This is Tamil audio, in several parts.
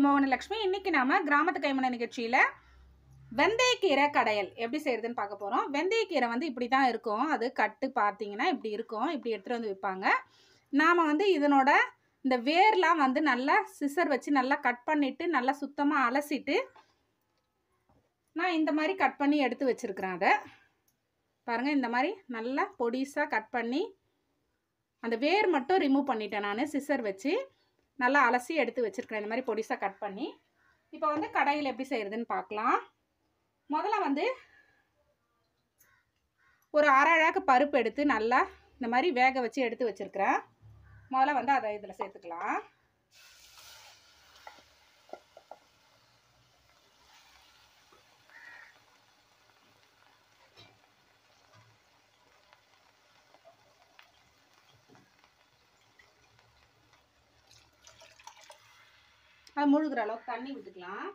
மோகனலட்சுமி இன்னைக்கு நாம கிராமத்து கைமண நிகழ்ச்சியில் வெந்தயக்கீரை கடையல் எப்படி செய்யறதுன்னு பார்க்க போகிறோம் வெந்தயக்கீரை வந்து இப்படி தான் இருக்கும் அது கட்டு பார்த்தீங்கன்னா இப்படி இருக்கும் இப்படி எடுத்துகிட்டு வந்து விற்பாங்க நாம் வந்து இதனோட இந்த வேர்லாம் வந்து நல்லா சிசர் வச்சு நல்லா கட் பண்ணிவிட்டு நல்லா சுத்தமாக அலசிட்டு நான் இந்த மாதிரி கட் பண்ணி எடுத்து வச்சுருக்கிறேன் அதை பாருங்கள் இந்த மாதிரி நல்லா பொடிசாக கட் பண்ணி அந்த வேர் மட்டும் ரிமூவ் பண்ணிட்டேன் நான் சிசர் வச்சு நல்லா அலசி எடுத்து வச்சுருக்கிறேன் இந்த மாதிரி பொடிசாக கட் பண்ணி இப்போ வந்து கடையில் எப்படி செய்கிறதுன்னு பார்க்கலாம் முதல்ல வந்து ஒரு அரை அழகு பருப்பு எடுத்து நல்லா இந்த மாதிரி வேக வச்சு எடுத்து வச்சுருக்கிறேன் முதல்ல வந்து அதை இதில் சேர்த்துக்கலாம் அது முழுகிற அளவுக்கு தண்ணி விட்டுக்கலாம்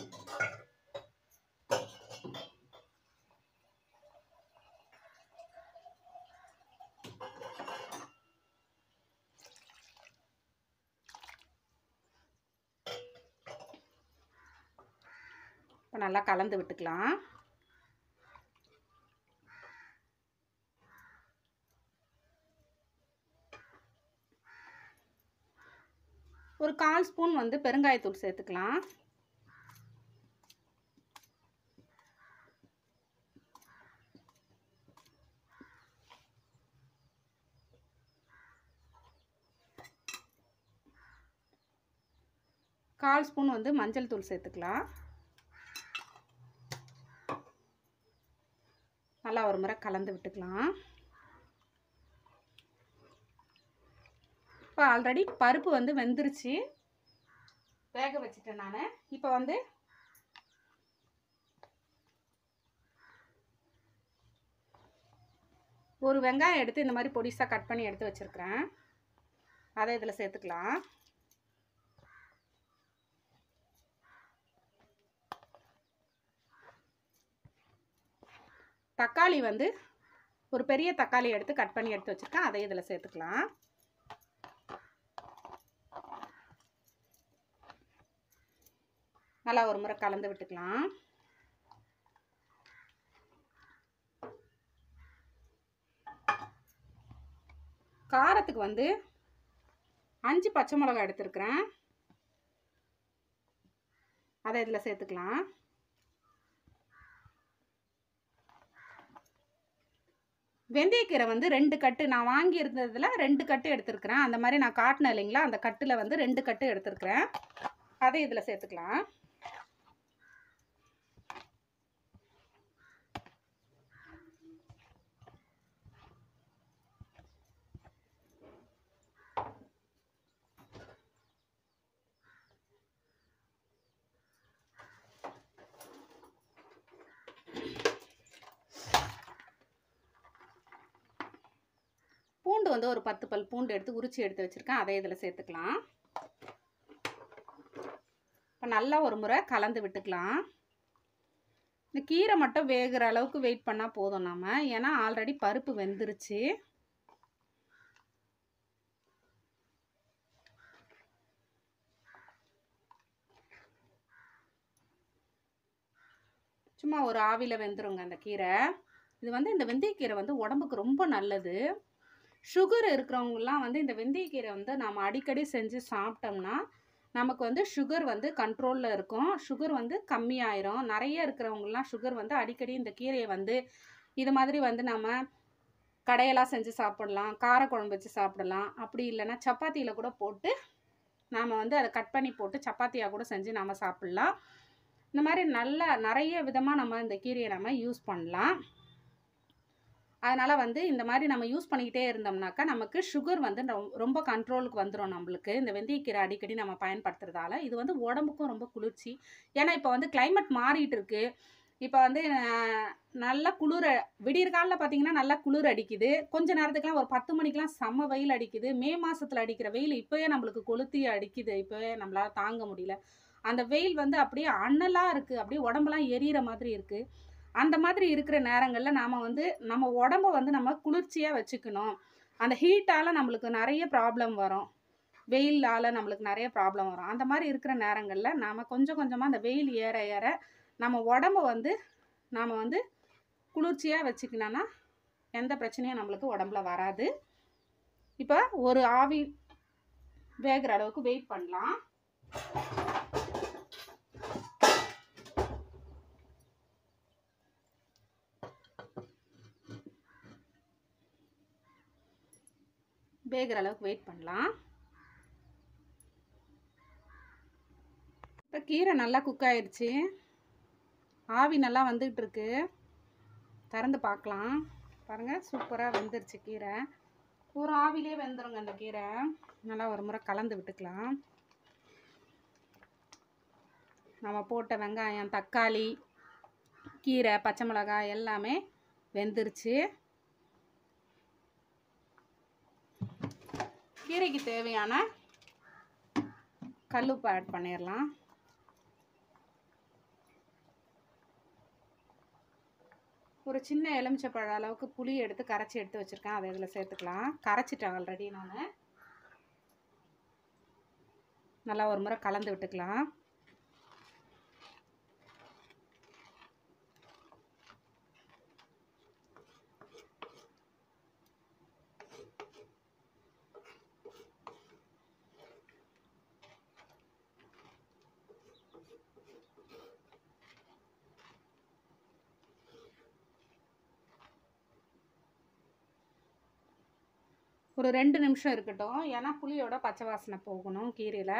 இப்போ நல்லா கலந்து விட்டுக்கலாம் ஒரு கால் ஸ்பூன் வந்து பெருங்காயத்தூள் சேர்த்துக்கலாம் கால் ஸ்பூன் வந்து மஞ்சள் தூள் சேர்த்துக்கலாம் நல்லா ஒரு முறை கலந்து விட்டுக்கலாம் இப்போ ஆல்ரெடி பருப்பு வந்து வெந்துருச்சு வேக வச்சுட்டேன் நான் இப்போ வந்து ஒரு வெங்காயம் எடுத்து இந்த மாதிரி பொடிசாக கட் பண்ணி எடுத்து வச்சுருக்கிறேன் அதை இதில் சேர்த்துக்கலாம் தக்காளி வந்து ஒரு பெரிய தக்காளி எடுத்து கட் பண்ணி எடுத்து வச்சுருக்கேன் அதை இதில் சேர்த்துக்கலாம் நல்லா ஒரு முறை கலந்து விட்டுக்கலாம் காரத்துக்கு வந்து அஞ்சு பச்சை மிளகாய் எடுத்துருக்குறேன் அதை இதில் சேர்த்துக்கலாம் வெந்தயக்கீரை வந்து ரெண்டு கட்டு நான் வாங்கியிருந்ததில் ரெண்டு கட்டு எடுத்துருக்குறேன் அந்த மாதிரி நான் காட்டினேன் இல்லைங்களா அந்த கட்டில் வந்து ரெண்டு கட்டு எடுத்துருக்குறேன் அதை இதில் சேர்த்துக்கலாம் பூண்டு வந்து ஒரு பத்து பல் பூண்டு எடுத்து உரிச்சு எடுத்து வச்சுருக்கேன் அதை இதில் சேர்த்துக்கலாம் இப்போ நல்லா ஒரு முறை கலந்து விட்டுக்கலாம் இந்த கீரை மட்டும் வேகிற அளவுக்கு வெயிட் பண்ணால் போதும் நம்ம ஏன்னா ஆல்ரெடி பருப்பு வெந்துருச்சு சும்மா ஒரு ஆவியில் வெந்துருங்க அந்த கீரை இது வந்து இந்த வெந்தயக்கீரை வந்து உடம்புக்கு ரொம்ப நல்லது சுகர் இருக்கிறவங்கலாம் வந்து இந்த வெந்தயக்கீரை வந்து நாம் அடிக்கடி செஞ்சு சாப்பிட்டோம்னா நமக்கு வந்து சுகர் வந்து கண்ட்ரோலில் இருக்கும் சுகர் வந்து கம்மியாயிரும் நிறைய இருக்கிறவங்கலாம் சுகர் வந்து அடிக்கடி இந்த கீரையை வந்து இது மாதிரி வந்து நம்ம கடையெல்லாம் செஞ்சு சாப்பிடலாம் காரக்குழம்பு வச்சு சாப்பிடலாம் அப்படி இல்லைன்னா சப்பாத்தியில் கூட போட்டு நாம் வந்து அதை கட் பண்ணி போட்டு சப்பாத்தியாக கூட செஞ்சு நம்ம சாப்பிட்லாம் இந்த மாதிரி நல்ல நிறைய விதமாக நம்ம இந்த கீரையை நம்ம யூஸ் பண்ணலாம் அதனால் வந்து இந்த மாதிரி நம்ம யூஸ் பண்ணிக்கிட்டே இருந்தோம்னாக்கா நமக்கு சுகர் வந்து ரொம்ப கண்ட்ரோலுக்கு வந்துடும் நம்மளுக்கு இந்த வெந்தயக்கீரை அடிக்கடி நம்ம பயன்படுத்துறதால இது வந்து உடம்புக்கும் ரொம்ப குளிர்ச்சி ஏன்னா இப்போ வந்து கிளைமேட் மாறிட்டு இருக்கு இப்போ வந்து நல்ல குளிர விடியற் காலில் பார்த்தீங்கன்னா நல்லா குளிர் அடிக்குது கொஞ்ச நேரத்துக்குலாம் ஒரு பத்து மணிக்கெலாம் செம்ம வெயில் அடிக்குது மே மாதத்தில் அடிக்கிற வெயில் இப்போயே நம்மளுக்கு கொளுத்தி அடிக்குது இப்போவே நம்மளால் தாங்க முடியல அந்த வெயில் வந்து அப்படியே அனலாக இருக்குது அப்படியே உடம்பெல்லாம் எரியிற மாதிரி இருக்குது அந்த மாதிரி இருக்கிற நேரங்களில் நாம் வந்து நம்ம உடம்ப வந்து நம்ம குளிர்ச்சியாக வச்சுக்கணும் அந்த ஹீட்டால் நம்மளுக்கு நிறைய ப்ராப்ளம் வரும் வெயிலால் நம்மளுக்கு நிறைய ப்ராப்ளம் வரும் அந்த மாதிரி இருக்கிற நேரங்களில் நாம் கொஞ்சம் கொஞ்சமாக அந்த வெயில் ஏற ஏற நம்ம உடம்ப வந்து நாம் வந்து குளிர்ச்சியாக வச்சுக்கினோன்னா எந்த பிரச்சனையும் நம்மளுக்கு உடம்புல வராது இப்போ ஒரு ஆவி வேகிற அளவுக்கு வெயிட் பண்ணலாம் வேகிற அளவுக்கு வெயிட் பண்ணலாம் இப்போ கீரை நல்லா குக் ஆயிடுச்சு ஆவி நல்லா வந்துகிட்டு இருக்கு திறந்து பார்க்கலாம் பாருங்கள் சூப்பராக வெந்துருச்சு கீரை ஒரு ஆவிலே வெந்துருங்க இந்த கீரை நல்லா ஒரு முறை கலந்து விட்டுக்கலாம் நம்ம போட்ட வெங்காயம் தக்காளி கீரை பச்சை மிளகாய் எல்லாமே வெந்துருச்சு கீரைக்கு தேவையான கல்லுப்பு ஆட் பண்ணிடலாம் ஒரு சின்ன எலுமிச்சப்பழ அளவுக்கு புளி எடுத்து கரைச்சி எடுத்து வச்சுருக்கேன் அதை இதில் சேர்த்துக்கலாம் கரைச்சிட்டேன் ஆல்ரெடி நான் நல்லா ஒரு முறை கலந்து விட்டுக்கலாம் ஒரு ரெண்டு நிமிஷம் இருக்கட்டும் ஏன்னா புளியோட பச்சை வாசனை போகணும் கீரையில்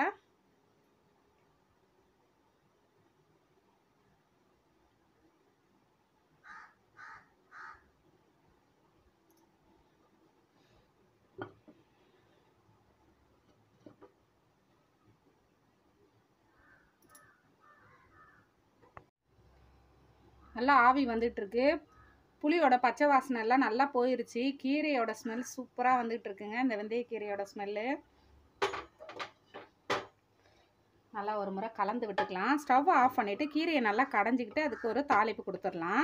நல்லா ஆவி வந்துட்டு இருக்கு புளியோட பச்சை வாசனை எல்லாம் நல்லா போயிருச்சு கீரையோட ஸ்மெல் சூப்பராக வந்துட்டு இருக்குங்க இந்த வெந்தய கீரையோட ஸ்மெல்லு நல்லா ஒரு முறை கலந்து விட்டுக்கலாம் ஸ்டவ் ஆஃப் பண்ணிவிட்டு கீரையை நல்லா கடைஞ்சிக்கிட்டு அதுக்கு ஒரு தாளிப்பு கொடுத்துடலாம்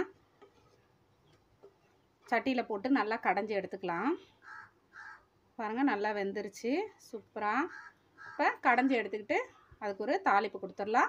சட்டியில் போட்டு நல்லா கடைஞ்சி எடுத்துக்கலாம் பாருங்கள் நல்லா வெந்துருச்சு சூப்பராக இப்போ கடைஞ்சி எடுத்துக்கிட்டு அதுக்கு ஒரு தாளிப்பு கொடுத்துடலாம்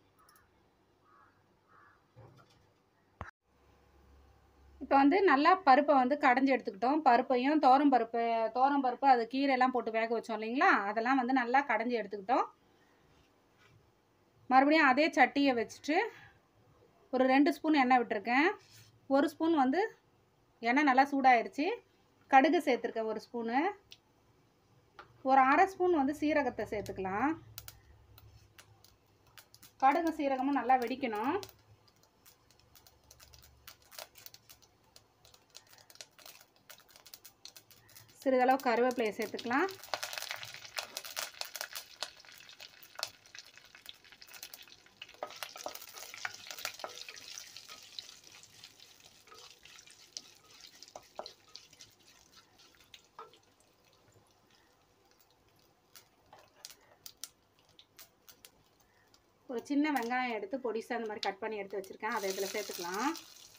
இப்போ வந்து நல்லா பருப்பை வந்து கடைஞ்சி எடுத்துக்கிட்டோம் பருப்பையும் தோரம் பருப்பு தோரம் பருப்பு அது கீரையெல்லாம் போட்டு வேக வச்சோம் இல்லைங்களா அதெல்லாம் வந்து நல்லா கடைஞ்சி எடுத்துக்கிட்டோம் மறுபடியும் அதே சட்டியை வச்சுட்டு ஒரு ரெண்டு ஸ்பூன் எண்ணெய் விட்டுருக்கேன் ஒரு ஸ்பூன் வந்து எண்ணெய் நல்லா சூடாயிருச்சு கடுகு சேர்த்துருக்கேன் ஒரு ஸ்பூனு ஒரு அரை ஸ்பூன் வந்து சீரகத்தை சேர்த்துக்கலாம் கடுகு சீரகமும் நல்லா வெடிக்கணும் சிறிதளவு கருவேப்பிலையை சேர்த்துக்கலாம் ஒரு சின்ன வெங்காயம் எடுத்து பொடிசாக அந்த மாதிரி கட் பண்ணி எடுத்து வச்சுருக்கேன் அதை இதில் சேர்த்துக்கலாம்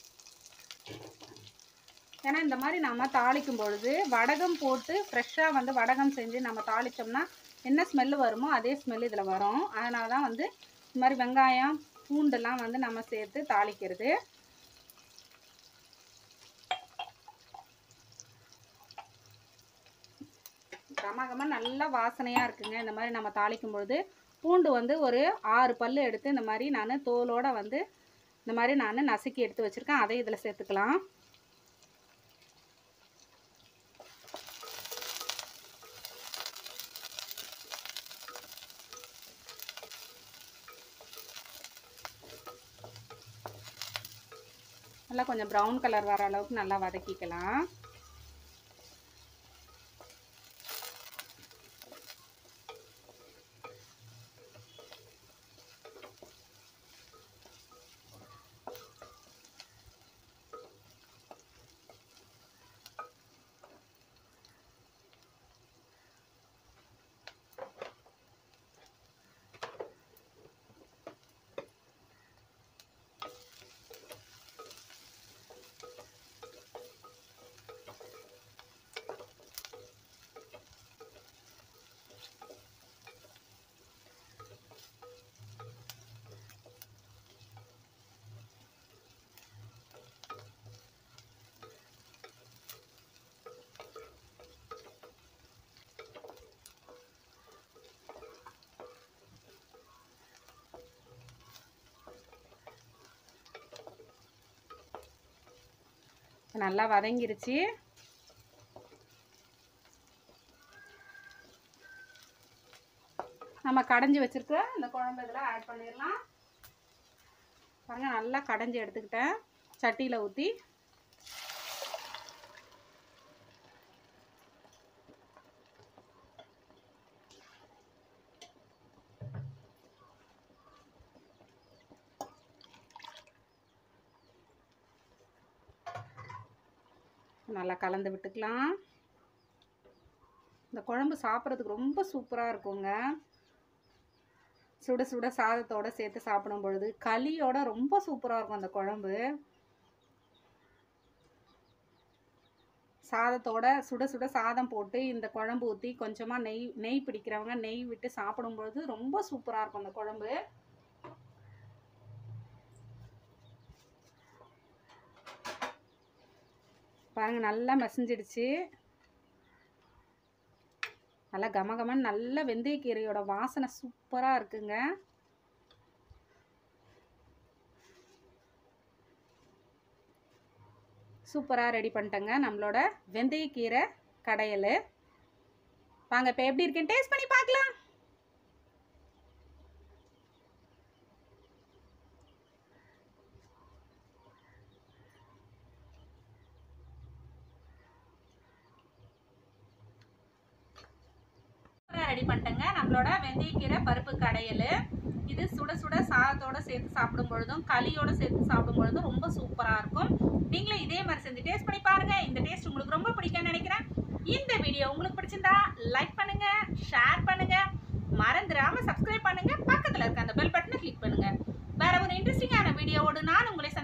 ஏன்னா இந்த மாதிரி நம்ம தாளிக்கும் பொழுது வடகம் போட்டு ஃப்ரெஷ்ஷாக வந்து வடகம் செஞ்சு நம்ம தாளித்தோம்னா என்ன ஸ்மெல்லு வருமோ அதே ஸ்மெல் இதில் வரும் அதனால தான் வந்து இந்த மாதிரி வெங்காயம் பூண்டெல்லாம் வந்து நம்ம சேர்த்து தாளிக்கிறது கமகமாக நல்லா வாசனையாக இருக்குங்க இந்த மாதிரி நம்ம தாளிக்கும் பொழுது பூண்டு வந்து ஒரு ஆறு பல் எடுத்து இந்த மாதிரி நான் தோலோடு வந்து இந்த மாதிரி நான் நசுக்கி எடுத்து வச்சுருக்கேன் அதை இதில் சேர்த்துக்கலாம் நல்லா கொஞ்சம் ப்ரௌன் கலர் வர அளவுக்கு நல்லா வதக்கிக்கலாம் நல்லா வதங்கிருச்சு நம்ம கடைஞ்சி வச்சிருக்க இந்த குழம்பு இதில் ஆட் பண்ணிடலாம் பாருங்க நல்லா கடைஞ்சி எடுத்துக்கிட்டேன் சட்டியில் ஊற்றி நல்லா கலந்து விட்டுக்கலாம் இந்த குழம்பு சாப்பிட்றதுக்கு ரொம்ப சூப்பராக இருக்குங்க சுட சுட சாதத்தோட சேர்த்து சாப்பிடும் பொழுது களியோட ரொம்ப சூப்பராக இருக்கும் அந்த குழம்பு சாதத்தோட சுட சுட சாதம் போட்டு இந்த குழம்பு ஊற்றி கொஞ்சமாக நெய் நெய் பிடிக்கிறவங்க நெய் விட்டு சாப்பிடும் பொழுது ரொம்ப சூப்பராக இருக்கும் அந்த குழம்பு பாருங்க நல்லா மசிஞ்சிடுச்சு நல்லா கமகமன்னு நல்ல வெந்தயக்கீரையோட வாசனை சூப்பராக இருக்குங்க சூப்பராக ரெடி பண்ணிட்டேங்க நம்மளோட வெந்தயக்கீரை கடையல் வாங்க இப்போ எப்படி இருக்குன்னு டேஸ்ட் பண்ணி பார்க்கலாம் ரெடி பண்ணிட்டேங்க நம்மளோட வெந்தயக்கீரை பருப்பு கடையல் இது சுட சுட சாதத்தோட சேர்த்து சாப்பிடும் பொழுதும் களியோட சேர்த்து சாப்பிடும் பொழுதும் ரொம்ப சூப்பராக இருக்கும் நீங்களும் இதே மாதிரி செஞ்சு டேஸ்ட் பண்ணி பாருங்க இந்த டேஸ்ட் உங்களுக்கு ரொம்ப பிடிக்கும்னு நினைக்கிறேன் இந்த வீடியோ உங்களுக்கு பிடிச்சிருந்தா லைக் பண்ணுங்க ஷேர் பண்ணுங்க மறந்துடாம சப்ஸ்கிரைப் பண்ணுங்க பக்கத்தில் இருக்க அந்த பெல் பட்டனை கிளிக் பண்ணுங்க வேற ஒரு இன்ட்ரெஸ்டிங்கான வீடியோவோடு நான் உங்களை